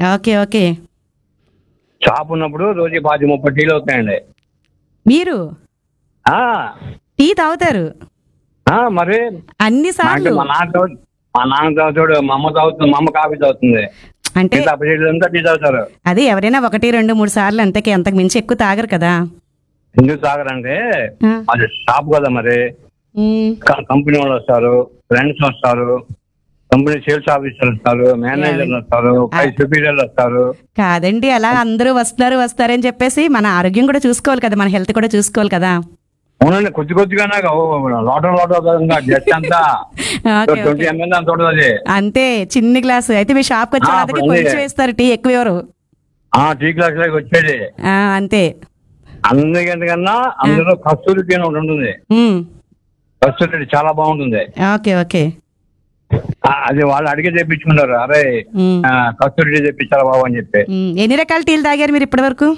Okay okay shop ఉన్నప్పుడు రోజు పాతి ముప్పై టీలు అవుతాయండి మీరు ఆ, టీ తాగుతారు ఆ, మరి అన్ని అంటే సార్లు మా నాన్న తాగు- మా నాన్న తాగుతాడు మా అమ్మ తాగుతుంది మా అమ్మ కాఫీ తాగుతుంది అంటే మిగతా అప్పటి అంతా టీ తాగుతారు అదే ఎవరైనా ఒకటి రెండు మూడు సార్లు అంతకి అంతకు మించి ఎక్కువ తాగరు కదా ఎందుకు తాగరంటే ఆ. అది షాప్ కదా మరి ఉమ్, క- కంపెనీ వాళ్ళు వస్తారు ఫ్రెండ్స్ వస్తారు కంపెనీ సేల్స్ ఆఫీసర్ వస్తారు మేనేజర్లు వస్తారు పై సుపీరియర్లు వస్తారు కాదండి అలా అందరూ వస్తారు వస్తారని చెప్పేసి మన ఆరోగ్యం కూడా చూసుకోవాలి కదా మన హెల్త్ కూడా చూసుకోవాలి కదా అవునండి కొద్ది కొద్దిగానే లోటో లోటో జస్ట్ అంతా ఓకే ట్వంటీ ఓకే ఎంఎల్ అంత ఉంటుంది అంతే చిన్ని గ్లాసు అయితే మీ షాప్కి వచ్చే ఆ, వాళ్ళకి అప్పుడు కొంచెం ఉంది. వేస్తారు టీ ఎక్కువ ఎవరు ఆ టీ క్లాస్ లోకి వచ్చేది ఆ, అంతే అందుకంతకన్నా అందులో కస్తూరి టీ అని ఒకటి ఉంటుంది ఉమ్, కస్తూరి టీ చాలా బాగుంటుంది ఓకే ఓకే ఆ, అది వాళ్ళు అడిగి తెప్పించుకుంటారు అరే ఉమ్, ఆ, కస్తూరి టీ తెప్పించాలా బాబు అని చెప్పి ఉమ్, ఎన్ని రకాల టీలు తాగారు మీరు ఇప్పటి వరకు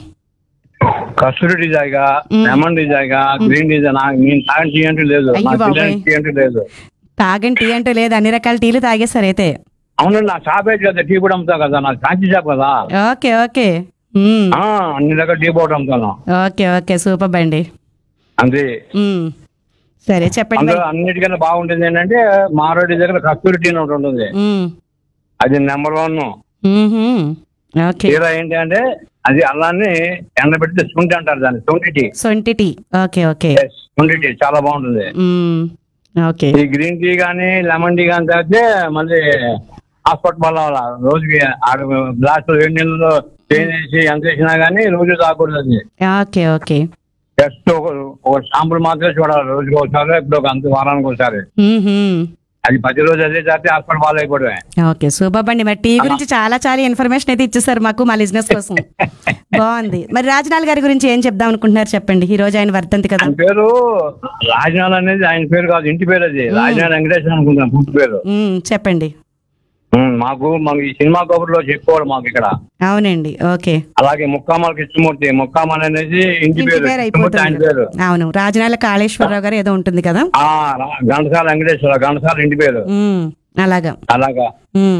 కస్తూరి టీ జాగా మ్. లెమన్ టీ జాగా గ్రీన్ టీ జాగా నేను తాగని టీ అంటూ లేదు అయ్యో నా బాబోయ్. పిల్లలకి టీ అంటూ లేదు తాగని టీ అంటూ లేదు అన్ని రకాల టీలు తాగేస్తారు అయితే అవునండి నా షాప్ అయితే కదా టీ కూడా అమ్ముతా కదా నాకు కాంచి షాప్ కదా ఓకే ఓకే ఉమ్, ఆ, అన్ని రకాల టీ పౌడర్ అమ్ముతాను ఓకే ఓకే సూపర్ అండి అంతే ఉమ్, సరే చెప్పండి అందులో మరి అన్నిటికన్నా బాగుంటుంది ఏంటంటే మారోడి దగ్గర కస్తూరి టీ అని ఒకటి ఉంటుంది ఉమ్, అది నెంబర్ వన్ ఉహుం, ఓకే తీరా ఏంటి అంటే అది అల్లాన్ని ఎండబెడితే శుంఠి అంటారు దాన్ని శుంఠి టీ సొంటి టీ ఓకే ఓకే శుంఠి టీ చాలా బాగుంటుంది ఉమ్, ఓకే ఈ గ్రీన్ టీ కానీ లెమన్ టీ కానీ తాగితే మళ్ళీ హాస్పిటల్ వల్ల రోజుకి ఆరు గ్లాసులు రెండు నీళ్ళు చేసి ఎంత వేసినా కానీ రోజు తాగకూడదు అది ఓకే ఓకే జస్ట్ ఒక ఒక షాంపుల్ మాత్రమే చూడాలి రోజుకి ఒకసారి ఇప్పుడు ఒక అంత వారానికి ఒకసారి ఉహుం, అది పది రోజు అదే తాగితే హాస్పిటల్ బాగా అయిపోవడమే ఓకే సూపర్ అండి మరి టీ గురించి చాలా చాలా ఇన్ఫర్మేషన్ అయితే ఇచ్చేసారు మాకు మా బిజినెస్ కోసం బాగుంది మరి రాజనాల్ గారి గురించి ఏం చెప్దాం అనుకుంటున్నారు చెప్పండి ఈ రోజు ఆయన వర్ధంతి కదా ఆయన పేరు రాజనాల్ అనేది ఆయన పేరు కాదు ఇంటి పేరు అది రాజనాల్ వెంకటేశ్వర అనుకుంటాం పూర్తి పేరు ఉమ్, చెప్పండి ఉమ్, మాకు మాకు ఈ సినిమా కబుర్లో చెప్పుకోవడం మాకు ఇక్కడ అవునండి ఓకే అలాగే ముక్కామాల కృష్ణమూర్తి ముక్కామాల అనేది ఇంటి ఇంటి పేరు పేరు కృష్ణమూర్తి ఆయన అయిపోతుంది పేరు అవును రాజనాల కాళేశ్వరరావు గారు ఏదో ఉంటుంది కదా ఆ రా- ఘంటసాల వెంకటేశ్వర ఘంటసాల ఇంటి పేరు ఉమ్, అలాగా అలాగా ఉమ్,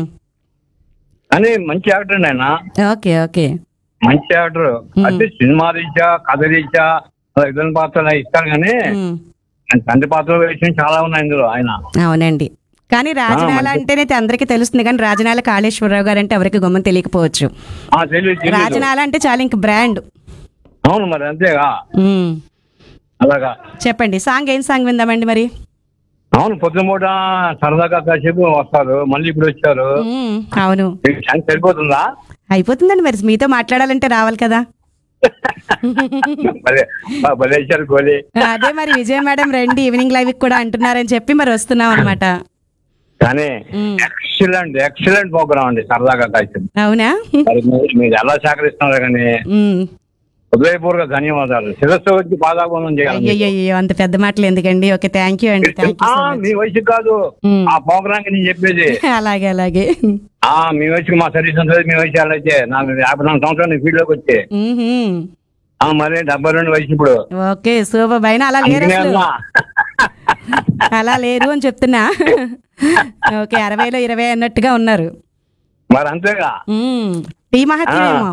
కానీ మంచి యాక్టర్ అండి ఆయన ఓకే ఓకే మంచి యాక్టర్ అంటే సినిమా రీత్యా కథ రీత్యా ఇతని పాత్రలు ఇస్తారు కానీ ఉమ్, ఆయన తండ్రి పాత్రలు వేసిన చాలా ఉన్నాయి ఇందులో ఆయన అవునండి కానీ రాజనాల మంచి- అంటేనే అందరికీ తెలుస్తుంది కానీ రాజనాల కాళేశ్వరరావు గారు అంటే ఎవరికి గొమ్మం తెలియకపోవచ్చు ఆ తెలియదు తెలియదు. రాజనాల అంటే చాలా ఇంక బ్రాండ్ అవును మరి అంతేగా ఉమ్, అలాగా చెప్పండి సాంగ్ ఏం సాంగ్ విందామండి మరి అవును పొద్దుమూట సరదాగా కాసేపు వస్తారు మళ్ళీ ఇప్పుడు వచ్చారు ఉమ్, అవును మీకు ఛాన్స్ సరిపోతుందా అయిపోతుందండి మరి మీతో మాట్లాడాలంటే రావాలి కదా భలే భలే ఇచ్చారు గోలీ అదే మరి విజయ్ మేడం రండి ఈవినింగ్ లైవ్ కూడా అంటున్నారని చెప్పి మరి వస్తున్నాం అనమాట కానీ ఎక్సలెంట్ ఎక్సలెంట్ ప్రోగ్రామ్ అండి సరదాగా కాసేపు అవునా మరి మీరు- మీరు ఎలా సహకరిస్తున్నారు కానీ ఉమ్, హృదయపూర్వక ధన్యవాదాలు శిరస్సు వచ్చి పాదాబంధం చేయాలి అయ్యయ్యో అంత పెద్ద మాటలు ఎందుకండి ఓకే థ్యాంక్ యూ అండి థ్యాంక్ యూ ఆ, మీ వయసు కాదు మ్మ్. ఆ ప్రోగ్రామ్ కి నేను చెప్పేది అలాగే అలాగే ఆ మీ వయసుకి మా సర్వీస్ ఉంటుంది మీ వయసు ఎలా అయితే నాకు యాభై నాలుగు సంవత్సరాలు ఫీల్డ్ లోకి వచ్చి మ్మ్హ్మ్. ఆ మరి డెబ్బై రెండు వయసు ఇప్పుడు ఓకే సూపర్ పైన అలా లేరు అందుకనే అసలు అమ్మా. అలా లేరు అని చెప్తున్నా ఓకే అరవైలో ఇరవై అన్నట్టుగా ఉన్నారు మరి అంతేగా మ్మ్. టీ మహత్యమేమో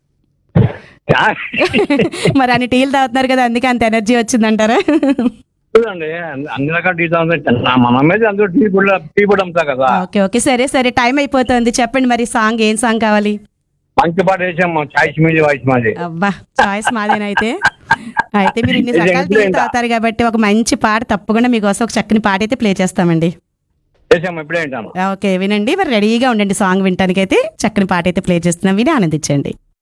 మరి అన్ని టీలు తాగుతున్నారు కదా అందుకే అంత ఎనర్జీ వచ్చిందంటారా చూడండి అన్ని రకాల టీ తాగుతాం మన మీద అందరూ టీ పొడి టీ పొడి అమ్ముతా కదా ఓకే ఓకే సరే సరే టైం అయిపోతుంది చెప్పండి మరి సాంగ్ ఏం సాంగ్ కావాలి మంచి పాట వేసాం చాయిస్ మీది వాయిస్ మాది అబ్బా చాయిస్ మాదేనైతే అయితే మీరు ఇన్ని ఇది రకాల టీలు ఎక్సలెంట్. తాగుతారు కాబట్టి ఒక మంచి పాట తప్పకుండా మీకోసం ఒక చక్కని పాట అయితే ప్లే చేస్తామండి వేసాం ఇప్పుడే వింటాను ఓకే వినండి మరి రెడీగా ఉండండి సాంగ్ వినటానికి అయితే చక్కని పాట అయితే ప్లే చేస్తున్నాం విని ఆనందించండి